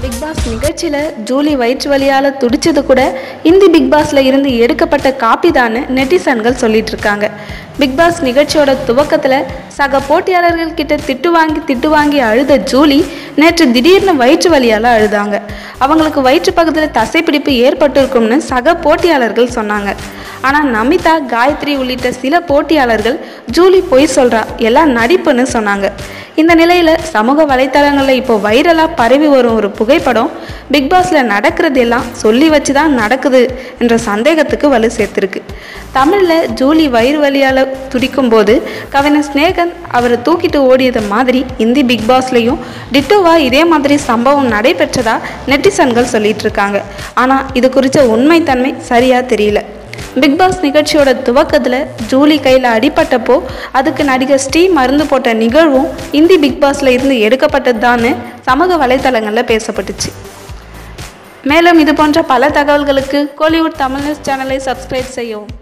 big pass நிகழ்ச்சியில் Julie வயிற்று வலியால் துடிச்சது கூட இந்தி பிக் பாஸ்ல இருந்து எடுக்கப்பட்ட காப்பி தான் நெட்டிசன்கள் சொல்லிட்டு இருக்காங்க பிக் பாஸ் நிகழ்ச்சியோட துவக்கத்தில் சக போட்டியாளர்கள் கிட்ட திட்டு வாங்கி திட்டு வாங்கி அழுத ஜூலி நேற்று திடீர்னு வயிற்று வலியால் அழுதாங்க அவங்களுக்கு வயிற்று பக்கத்தில் தசைப்பிடிப்பு ஏற்பட்டிருக்கும்னு சக போட்டியாளர்கள் சொன்னாங்க ஆனால் நமிதா காயத்ரி உள்ளிட்ட சில போட்டியாளர்கள் ஜூலி பொய் சொல்றா எல்லாம் நடிப்புன்னு சொன்னாங்க இந்த நிலையில் சமூக வலைத்தளங்களில் இப்போ வைரலாக பரவி வரும் ஒரு புகைப்படம் பிக் பாஸில் நடக்கிறது எல்லாம் சொல்லி வச்சு தான் நடக்குது என்ற சந்தேகத்துக்கு வலு சேர்த்துருக்கு தமிழில் ஜூலி வயிறு வலியால் துடிக்கும் போது கவிஞர் ஸ்நேகன் அவரை தூக்கிட்டு ஓடியது மாதிரி இந்தி பிக் பாஸ்லேயும் டிட்டோவா இதே மாதிரி சம்பவம் நடைபெற்றதா நெட்டிசன்கள் சொல்லிட்டு இருக்காங்க ஆனால் இது குறித்த உண்மைத்தன்மை சரியாக தெரியல பிக் பாஸ் நிகழ்ச்சியோட துவக்கத்தில் ஜூலி கையில் அடிபட்டப்போ அதுக்கு நடிகர் ஸ்ரீ மருந்து போட்ட நிகழ்வும் இந்தி பிக் பாஸ்ல இருந்து எடுக்கப்பட்டதுதான்னு சமூக வலைத்தளங்களில் பேசப்பட்டுச்சு மேலும் இது போன்ற பல தகவல்களுக்கு கோலிவுட் தமிழ் நியூஸ் சேனலை சப்ஸ்கிரைப் செய்யவும்